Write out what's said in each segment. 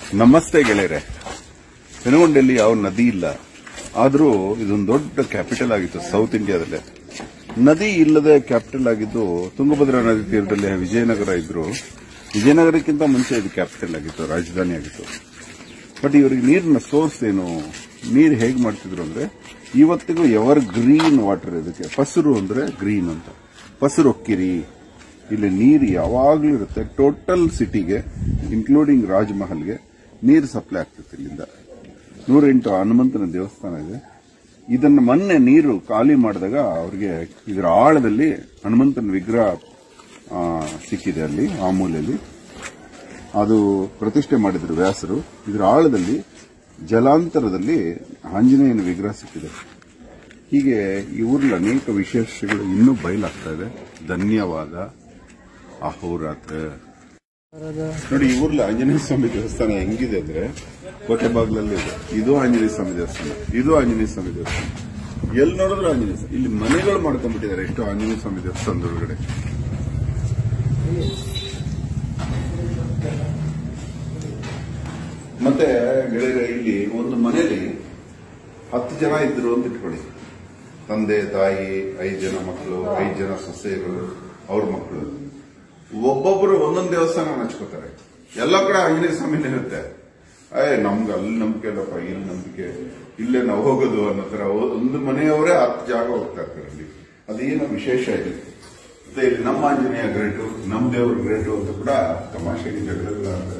ನಮಸ್ತೆ ಗೆಳೆಯರೆ ಪೆನುಗೊಂಡಲ್ಲಿ ಯಾವ ನದಿ ಇಲ್ಲ ಆದರೂ ಇದೊಂದು ದೊಡ್ಡ ಕ್ಯಾಪಿಟಲ್ ಆಗಿತ್ತು ಸೌತ್ ಇಂಡಿಯಾದಲ್ಲೇ ನದಿ ಇಲ್ಲದೆ ಕ್ಯಾಪಿಟಲ್ ಆಗಿದ್ದು ತುಂಗಭದ್ರಾ ನದಿ ತೀರದಲ್ಲಿ ವಿಜಯನಗರ ಇದ್ರು ವಿಜಯನಗರಕ್ಕಿಂತ ಮುಂಚೆ ಇದು ಕ್ಯಾಪಿಟಲ್ ಆಗಿತ್ತು ರಾಜಧಾನಿ ಆಗಿತ್ತು ಬಟ್ ಇವರಿಗೆ ನೀರಿನ ಸೋರ್ಸ್ ಏನು ನೀರು ಹೇಗೆ ಮಾಡ್ತಿದ್ರು ಅಂದ್ರೆ ಇವತ್ತಿಗೂ ಎವರ್ ಗ್ರೀನ್ ವಾಟರ್ ಇದಕ್ಕೆ ಪಸರು ಅಂದ್ರೆ ಗ್ರೀನ್ ಅಂತ ಪಸರು ಹೊಕ್ಕಿರಿ ಇಲ್ಲಿ ನೀರು ಯಾವಾಗಲೂ ಇರುತ್ತೆ ಟೋಟಲ್ ಸಿಟಿಗೆ ಇನ್ಕ್ಲೂಡಿಂಗ್ ರಾಜ್ಮಹಲ್ಗೆ ನೀರು ಸಪ್ಲೈ ಆಗ್ತದೆ ಇಲ್ಲಿಂದ ನೂರೆಂಟು ಹನುಮಂತನ ದೇವಸ್ಥಾನ ಇದೆ ಇದನ್ನ ಮೊನ್ನೆ ನೀರು ಖಾಲಿ ಮಾಡಿದಾಗ ಅವ್ರಿಗೆ ಇದರ ಆಳದಲ್ಲಿ ಹನುಮಂತನ ವಿಗ್ರಹ ಆ, ಸಿಕ್ಕಿದೆ ಅಲ್ಲಿ ಆ ಮೂಲೆಯಲ್ಲಿ ಅದು ಪ್ರತಿಷ್ಠೆ ಮಾಡಿದ್ರು ವ್ಯಾಸರು ಇದರ ಆಳದಲ್ಲಿ ಜಲಾಂತರದಲ್ಲಿ ಆಂಜನೇಯನ ವಿಗ್ರಹ ಸಿಕ್ಕಿದೆ ಹೀಗೆ ಈ ಊರಲ್ಲಿ ಅನೇಕ ವಿಶೇಷಗಳು ಇನ್ನೂ ಬಯಲಾಗ್ತಾ ಇದೆ ಧನ್ಯವಾದ ಅಹೋರಾತ್ರ ನೋಡಿ ಈ ಊರ್ಲಿ ಆಂಜನೇಯ ಸ್ವಾಮಿ ದೇವಸ್ಥಾನ ಹೆಂಗಿದೆ ಅಂದ್ರೆ ಕೋಟೆ ಬಾಗ್ಲಲ್ಲಿ ಇದೆ ಇದು ಆಂಜನೇಯ ಸ್ವಾಮಿ ದೇವಸ್ಥಾನ ಇದು ಆಂಜನೇಯ ಸ್ವಾಮಿ ದೇವಸ್ಥಾನ ಎಲ್ಲಿ ನೋಡಿದ್ರು ಆಂಜನೇಯ ಸ್ವಾಮಿ ಇಲ್ಲಿ ಮನೆಗಳು ಮಾಡ್ಕೊಂಡ್ಬಿಟ್ಟಿದ್ದಾರೆ ಎಷ್ಟು ಆಂಜನೇಯ ಸ್ವಾಮಿ ದೇವಸ್ಥಾನದ ಒಳಗಡೆ ಮತ್ತೆ ಗೆಳೆಯರೆ ಇಲ್ಲಿ ಒಂದು ಮನೆಯಲ್ಲಿ ಹತ್ತು ಜನ ಇದ್ರು ಅಂತ ಇಟ್ಕೊಳ್ಳಿ ತಂದೆ ತಾಯಿ ಐದು ಜನ ಮಕ್ಕಳು ಐದು ಜನ ಸೊಸೆಯರು ಅವ್ರ ಮಕ್ಕಳು ಒಬ್ಬೊಬ್ರು ಒಂದೊಂದು ದೇವಸ್ಥಾನ ಹಚ್ಕೋತಾರೆ ಎಲ್ಲ ಕಡೆ ಆಂಜನೇಯ ಸ್ವಾಮಿನೇ ಇರುತ್ತೆ ಅಯ್ಯ ನಮ್ಗೆ ಅಲ್ಲಿ ನಂಬಿಕೆ ಇಲ್ಲಪ್ಪ ಇಲ್ಲಿ ನಂಬಿಕೆ ಇಲ್ಲೇ ನಾವು ಹೋಗೋದು ಅನ್ನೋ ತರ ಒಂದು ಮನೆಯವರೇ ಹತ್ತು ಜಾಗ ಹೋಗ್ತಾ ಇರ್ತಾರೆ ಅಲ್ಲಿ ಅದೇನೋ ವಿಶೇಷ ಇದೆ ಮತ್ತೆ ಇಲ್ಲಿ ನಮ್ಮ ಆಂಜನೇಯ ಗ್ರೇಟು ನಮ್ಮ ದೇವ್ರ ಗ್ರೇಟು ಅಂತ ಕೂಡ ತಮಾಷೆಗೆ ಜಗಳಗಳಾಗ್ತಾರೆ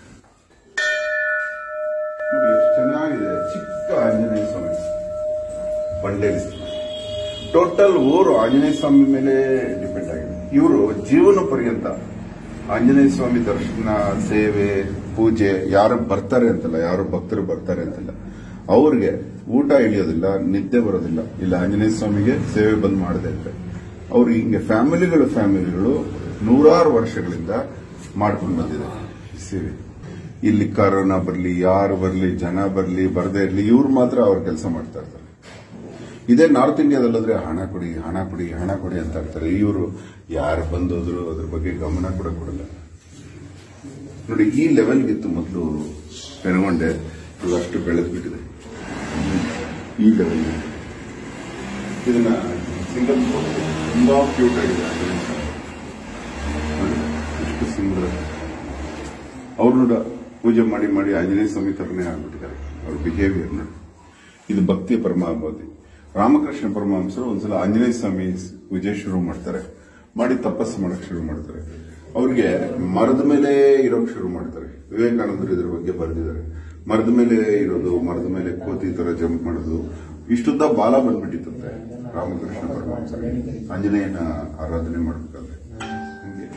ನೋಡಿ ಎಷ್ಟು ಚೆನ್ನಾಗಿದೆ ಚಿಕ್ಕ ಆಂಜನೇಯ ಸ್ವಾಮಿ ಬಂಡೇಲಿ ಟೋಟಲ್ ಊರು ಆಂಜನೇಯ ಸ್ವಾಮಿ ಮೇಲೆ ಡಿಪೆಂಡ್ ಆಗಿದೆ ಇವರು ಜೀವನ ಪರ್ಯಂತ ಆಂಜನೇಯ ಸ್ವಾಮಿ ದರ್ಶನ ಸೇವೆ ಪೂಜೆ ಯಾರು ಬರ್ತಾರೆ ಅಂತಲ್ಲ ಯಾರು ಭಕ್ತರು ಬರ್ತಾರೆ ಅಂತಲ್ಲ ಅವ್ರಿಗೆ ಊಟ ಇಳಿಯೋದಿಲ್ಲ ನಿದ್ದೆ ಬರೋದಿಲ್ಲ ಇಲ್ಲ ಆಂಜನೇಯ ಸ್ವಾಮಿಗೆ ಸೇವೆ ಬಂದ್ ಮಾಡದೆ ಅಂತ ಅವ್ರು ಹಿಂಗೆ ಫ್ಯಾಮಿಲಿಗಳು ಫ್ಯಾಮಿಲಿಗಳು ನೂರಾರು ವರ್ಷಗಳಿಂದ ಮಾಡ್ಕೊಂಡು ಬಂದಿದೆ ಈ ಸೇವೆ ಇಲ್ಲಿ ಕರೋನಾ ಬರ್ಲಿ ಯಾರು ಬರ್ಲಿ ಜನ ಬರ್ಲಿ ಬರದೇ ಇರ್ಲಿ ಇವ್ರು ಮಾತ್ರ ಅವ್ರ ಕೆಲಸ ಮಾಡ್ತಾ ಇರ್ತಾರೆ ಇದೇ ನಾರ್ತ್ ಇಂಡಿಯಾದಲ್ಲಾದ್ರೆ ಹಣ ಕೊಡಿ ಹಣ ಕೊಡಿ ಹಣ ಕೊಡಿ ಅಂತ ಇರ್ತಾರೆ ಇವರು ಯಾರು ಬಂದೋದ್ರು ಅದ್ರ ಬಗ್ಗೆ ಗಮನ ಕೂಡ ಕೊಡಲ್ಲ ನೋಡಿ ಈ ಲೆವೆಲ್ಗಿತ್ತು ಮೊದಲು ಪೆನಗೊಂಡೆ ಇವಷ್ಟು ಬೆಳೆದು ಬಿಟ್ಟಿದೆ ಈ ಲೆವೆಲ್ ಇದನ್ನ ಸಿಂಗಲ್ ತುಂಬಾ ಕ್ಯೂಟ್ ಆಗಿದೆ ನೋಡಿ, ಎಷ್ಟು ಸುಂದರ ಅವ್ರು ನೋಡ ಪೂಜೆ ಮಾಡಿ ಮಾಡಿ ಆಂಜನೇಯ ಸ್ವಾಮಿ ತರನೇ ಆಗ್ಬಿಟ್ಟಿದ್ದಾರೆ ಅವ್ರ ಬಿಹೇವಿಯರ್ ನೋಡಿ ಇದು ಭಕ್ತಿ ಪರಮಾವಧಿ ರಾಮಕೃಷ್ಣ ಪರಮಹಂಸರು ಒಂದ್ಸಲ ಆಂಜನೇಯ ಸ್ವಾಮಿ ಪೂಜೆ ಶುರು ಮಾಡ್ತಾರೆ ಮಾಡಿ ತಪಸ್ಸು ಮಾಡಕ್ ಶುರು ಮಾಡ್ತಾರೆ ಅವ್ರಿಗೆ ಮರದ ಮೇಲೆ ಇರೋಕ್ ಶುರು ಮಾಡ್ತಾರೆ ವಿವೇಕಾನಂದರು ಇದ್ರ ಬಗ್ಗೆ ಬರೆದಿದ್ದಾರೆ ಮರದ ಮೇಲೆ ಇರೋದು ಮರದ ಮೇಲೆ ಕೋತಿ ತರ ಜಂಪ್ ಮಾಡೋದು ಇಷ್ಟುದ್ದ ಬಾಲ ಬಂದ್ಬಿಟ್ಟಿತ್ತಂತೆ ರಾಮಕೃಷ್ಣ ಪರಮಹಂಸರು ಆಂಜನೇಯನ ಆರಾಧನೆ ಮಾಡ್ಬೇಕಾದ್ರೆ ಹಂಗೆ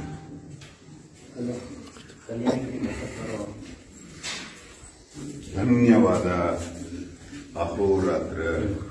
ಧನ್ಯವಾದ ಅಹೋರಾತ್ರ